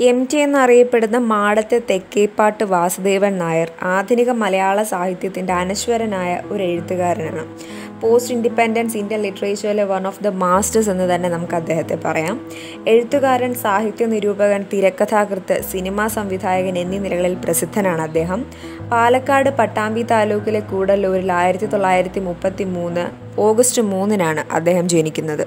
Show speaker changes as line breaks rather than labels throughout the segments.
M T എന്നറിയപ്പെടുന്ന മാടത്തെ തെക്കേപ്പാട്ട് വാസുദേവൻ നായർ ആധുനിക മലയാള സാഹിത്യത്തിൻ്റെ അനശ്വരനായ ഒരു എഴുത്തുകാരനാണ് പോസ്റ്റ് ഇൻഡിപെൻഡൻസ് ഇന്ത്യൻ ലിറ്ററേച്ചറിലെ വൺ ഓഫ് ദ മാസ്റ്റേഴ്സ് എന്ന് തന്നെ നമുക്ക് അദ്ദേഹത്തെ പറയാം എഴുത്തുകാരൻ സാഹിത്യ നിരൂപകൻ തിരക്കഥാകൃത്ത് സിനിമാ സംവിധായകൻ എന്നീ നിലകളിൽ പ്രസിദ്ധനാണ് അദ്ദേഹം പാലക്കാട് പട്ടാമ്പി താലൂക്കിലെ കൂടല്ലൂരിൽ ആയിരത്തി തൊള്ളായിരത്തി മുപ്പത്തി മൂന്ന് ഓഗസ്റ്റ് മൂന്നിനാണ് അദ്ദേഹം ജനിക്കുന്നത്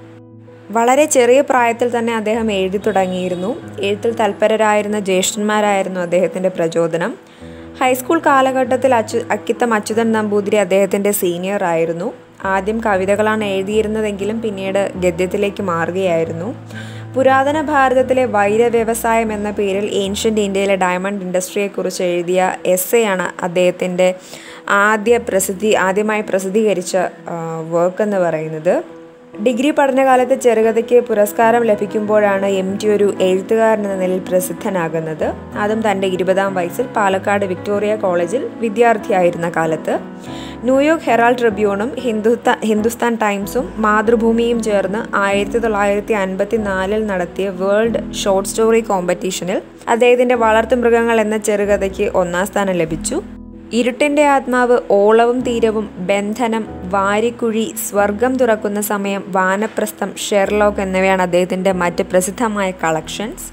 വളരെ ചെറിയ പ്രായത്തിൽ തന്നെ അദ്ദേഹം എഴുതി തുടങ്ങിയിരുന്നു എഴുത്തിൽ തൽപരരായിരുന്ന ജ്യേഷ്ഠന്മാരായിരുന്നു അദ്ദേഹത്തിൻ്റെ പ്രചോദനം ഹൈസ്കൂൾ കാലഘട്ടത്തിൽ അച്ചു അക്കിത്തം അച്യുതൻ നമ്പൂതിരി അദ്ദേഹത്തിൻ്റെ സീനിയർ ആയിരുന്നു ആദ്യം കവിതകളാണ് എഴുതിയിരുന്നതെങ്കിലും പിന്നീട് ഗദ്യത്തിലേക്ക് മാറുകയായിരുന്നു പുരാതന ഭാരതത്തിലെ വൈര വ്യവസായം എന്ന പേരിൽ ഏൻഷ്യൻ്റ് ഇന്ത്യയിലെ ഡയമണ്ട് ഇൻഡസ്ട്രിയെക്കുറിച്ച് എഴുതിയ എസ് ആണ് അദ്ദേഹത്തിൻ്റെ ആദ്യ പ്രസിദ്ധി ആദ്യമായി പ്രസിദ്ധീകരിച്ച വർക്ക് എന്ന് പറയുന്നത് ഡിഗ്രി പഠനകാലത്ത് ചെറുകഥയ്ക്ക് പുരസ്കാരം ലഭിക്കുമ്പോഴാണ് എം ടി ഒരു എഴുത്തുകാരൻ എന്ന നിലയിൽ പ്രസിദ്ധനാകുന്നത് അതും തൻ്റെ ഇരുപതാം വയസ്സിൽ പാലക്കാട് വിക്ടോറിയ കോളേജിൽ വിദ്യാർത്ഥിയായിരുന്ന കാലത്ത് ന്യൂയോർക്ക് ഹെറാൾഡ് ട്രിബ്യൂണും ഹിന്ദുസ്ഥാൻ ഹിന്ദുസ്ഥാൻ ടൈംസും മാതൃഭൂമിയും ചേർന്ന് ആയിരത്തി തൊള്ളായിരത്തി അൻപത്തി നാലിൽ നടത്തിയ വേൾഡ് ഷോർട്ട് സ്റ്റോറി കോമ്പറ്റീഷനിൽ അദ്ദേഹത്തിൻ്റെ വളർത്തുമൃഗങ്ങൾ എന്ന ചെറുകഥയ്ക്ക് ഒന്നാം സ്ഥാനം ലഭിച്ചു ഇരുട്ടിൻ്റെ ആത്മാവ് ഓളവും തീരവും ബന്ധനം വാരിക്കുഴി സ്വർഗം തുറക്കുന്ന സമയം വാനപ്രസ്ഥം ഷെർലോക്ക് എന്നിവയാണ് അദ്ദേഹത്തിൻ്റെ മറ്റ് പ്രസിദ്ധമായ കളക്ഷൻസ്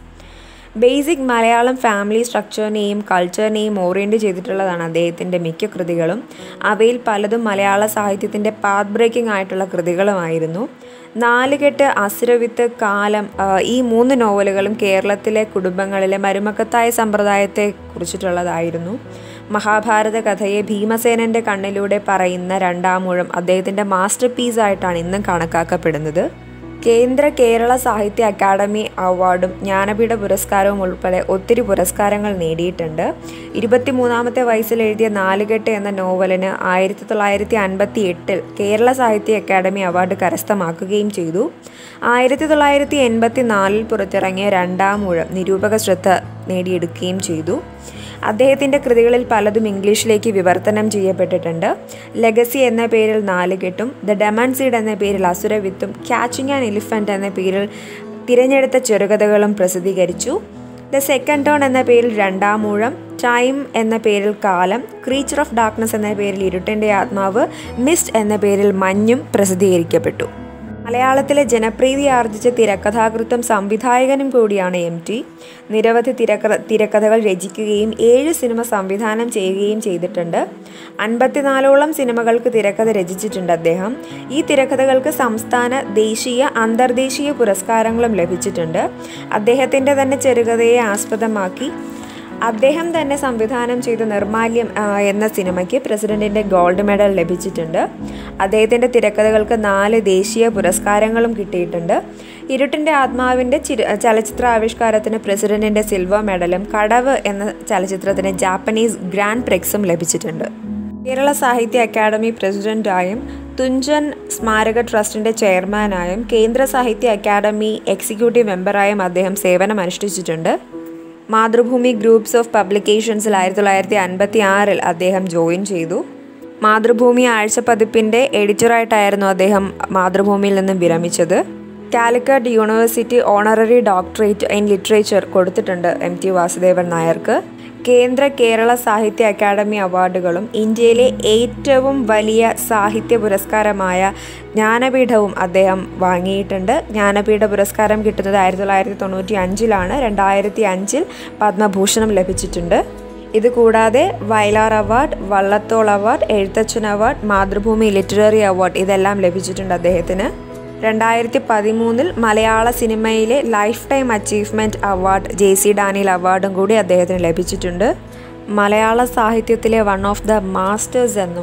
ബേസിക് മലയാളം ഫാമിലി സ്ട്രക്ചറിനെയും കൾച്ചറിനെയും ഓറിയൻറ്റ് ചെയ്തിട്ടുള്ളതാണ് അദ്ദേഹത്തിൻ്റെ മിക്ക കൃതികളും അവയിൽ പലതും മലയാള സാഹിത്യത്തിൻ്റെ പാത്ത് ബ്രേക്കിംഗ് ആയിട്ടുള്ള കൃതികളുമായിരുന്നു നാലുകെട്ട് അസുരവിത്ത് കാലം ഈ മൂന്ന് നോവലുകളും കേരളത്തിലെ കുടുംബങ്ങളിലെ മരുമക്കത്തായ സമ്പ്രദായത്തെ കുറിച്ചിട്ടുള്ളതായിരുന്നു മഹാഭാരത കഥയെ ഭീമസേനൻ്റെ കണ്ണിലൂടെ പറയുന്ന രണ്ടാമൂഴം അദ്ദേഹത്തിൻ്റെ മാസ്റ്റർ പീസായിട്ടാണ് ഇന്നും കണക്കാക്കപ്പെടുന്നത് കേന്ദ്ര കേരള സാഹിത്യ അക്കാദമി അവാർഡും ജ്ഞാനപീഠ പുരസ്കാരവും ഉൾപ്പെടെ ഒത്തിരി പുരസ്കാരങ്ങൾ നേടിയിട്ടുണ്ട് ഇരുപത്തിമൂന്നാമത്തെ വയസ്സിൽ എഴുതിയ നാലുകെട്ട് എന്ന നോവലിന് ആയിരത്തി തൊള്ളായിരത്തി അൻപത്തി എട്ടിൽ കേരള സാഹിത്യ അക്കാദമി അവാർഡ് കരസ്ഥമാക്കുകയും ചെയ്തു ആയിരത്തി തൊള്ളായിരത്തി എൺപത്തി നാലിൽ പുറത്തിറങ്ങിയ രണ്ടാമൂഴം നിരൂപക ശ്രദ്ധ നേടിയെടുക്കുകയും ചെയ്തു അദ്ദേഹത്തിൻ്റെ കൃതികളിൽ പലതും ഇംഗ്ലീഷിലേക്ക് വിവർത്തനം ചെയ്യപ്പെട്ടിട്ടുണ്ട് ലെഗസി എന്ന പേരിൽ നാലുകെട്ടും ദ ഡെമൺ സീഡ് എന്ന പേരിൽ അസുരവിത്തും ക്യാച്ചിങ് ആൻ എലിഫൻ്റ് എന്ന പേരിൽ തിരഞ്ഞെടുത്ത ചെറുകഥകളും പ്രസിദ്ധീകരിച്ചു ദ സെക്കൻഡ് ടേൺ എന്ന പേരിൽ രണ്ടാമൂഴം ടൈം എന്ന പേരിൽ കാലം ക്രീച്ചർ ഓഫ് ഡാർക്ക്നെസ് എന്ന പേരിൽ ഇരുട്ടിൻ്റെ ആത്മാവ് മിസ്റ്റ് എന്ന പേരിൽ മഞ്ഞും പ്രസിദ്ധീകരിക്കപ്പെട്ടു മലയാളത്തിലെ ജനപ്രീതി ആർജിച്ച തിരക്കഥാകൃത്തും സംവിധായകനും കൂടിയാണ് എം ടി നിരവധി തിരക്ക തിരക്കഥകൾ രചിക്കുകയും ഏഴ് സിനിമ സംവിധാനം ചെയ്യുകയും ചെയ്തിട്ടുണ്ട് അൻപത്തിനാലോളം സിനിമകൾക്ക് തിരക്കഥ രചിച്ചിട്ടുണ്ട് അദ്ദേഹം ഈ തിരക്കഥകൾക്ക് സംസ്ഥാന ദേശീയ അന്തർദേശീയ പുരസ്കാരങ്ങളും ലഭിച്ചിട്ടുണ്ട് അദ്ദേഹത്തിൻ്റെ തന്നെ ചെറുകഥയെ ആസ്പദമാക്കി അദ്ദേഹം തന്നെ സംവിധാനം ചെയ്ത നിർമാല്യം എന്ന സിനിമയ്ക്ക് പ്രസിഡന്റിൻ്റെ ഗോൾഡ് മെഡൽ ലഭിച്ചിട്ടുണ്ട് അദ്ദേഹത്തിൻ്റെ തിരക്കഥകൾക്ക് നാല് ദേശീയ പുരസ്കാരങ്ങളും കിട്ടിയിട്ടുണ്ട് ഇരുട്ടിൻ്റെ ആത്മാവിൻ്റെ ചിര ചലച്ചിത്ര ആവിഷ്കാരത്തിന് പ്രസിഡന്റിൻ്റെ സിൽവർ മെഡലും കടവ് എന്ന ചലച്ചിത്രത്തിന് ജാപ്പനീസ് ഗ്രാൻഡ് പ്രിക്സും ലഭിച്ചിട്ടുണ്ട് കേരള സാഹിത്യ അക്കാദമി പ്രസിഡന്റായും തുഞ്ചൻ സ്മാരക ട്രസ്റ്റിൻ്റെ ചെയർമാനായും കേന്ദ്ര സാഹിത്യ അക്കാദമി എക്സിക്യൂട്ടീവ് മെമ്പറായും അദ്ദേഹം സേവനമനുഷ്ഠിച്ചിട്ടുണ്ട് മാതൃഭൂമി ഗ്രൂപ്പ്സ് ഓഫ് പബ്ലിക്കേഷൻസിൽ ആയിരത്തി തൊള്ളായിരത്തി അൻപത്തി ആറിൽ അദ്ദേഹം ജോയിൻ ചെയ്തു മാതൃഭൂമി ആഴ്ചപ്പതിപ്പിൻ്റെ എഡിറ്ററായിട്ടായിരുന്നു അദ്ദേഹം മാതൃഭൂമിയിൽ നിന്നും വിരമിച്ചത് Calicut university honorary doctorate in literature കൊടുത്തിട്ടുണ്ട് എം ടി വാസുദേവൻ നായർക്ക് കേന്ദ്ര കേരള സാഹിത്യ അക്കാദമി അവാർഡുകളും ഇന്ത്യയിലെ ഏറ്റവും വലിയ സാഹിത്യ പുരസ്കാരമായ ജ്ഞാനപീഠവും അദ്ദേഹം വാങ്ങിയിട്ടുണ്ട് ജ്ഞാനപീഠ പുരസ്കാരം കിട്ടുന്നത് ആയിരത്തി തൊള്ളായിരത്തി തൊണ്ണൂറ്റി അഞ്ചിലാണ് രണ്ടായിരത്തി അഞ്ചിൽ പത്മഭൂഷണം ലഭിച്ചിട്ടുണ്ട് ഇതുകൂടാതെ Vayalar award Vallathol award Ezhuthachan award Mathrubhumi literary award ഇതെല്ലാം ലഭിച്ചിട്ടുണ്ട് അദ്ദേഹത്തിന് രണ്ടായിരത്തി പതിമൂന്നിൽ മലയാള സിനിമയിലെ lifetime achievement award J C Daniel അവാർഡും കൂടി അദ്ദേഹത്തിന് ലഭിച്ചിട്ടുണ്ട് മലയാള സാഹിത്യത്തിലെ വൺ ഓഫ് ദ മാസ്റ്റേഴ്സ് എന്നും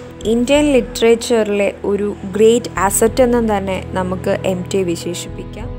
ഇന്ത്യൻ ലിറ്ററേച്ചറിലെ ഒരു ഗ്രേറ്റ് അസറ്റ് എന്നും തന്നെ നമുക്ക് എം ടി വിശേഷിപ്പിക്കാം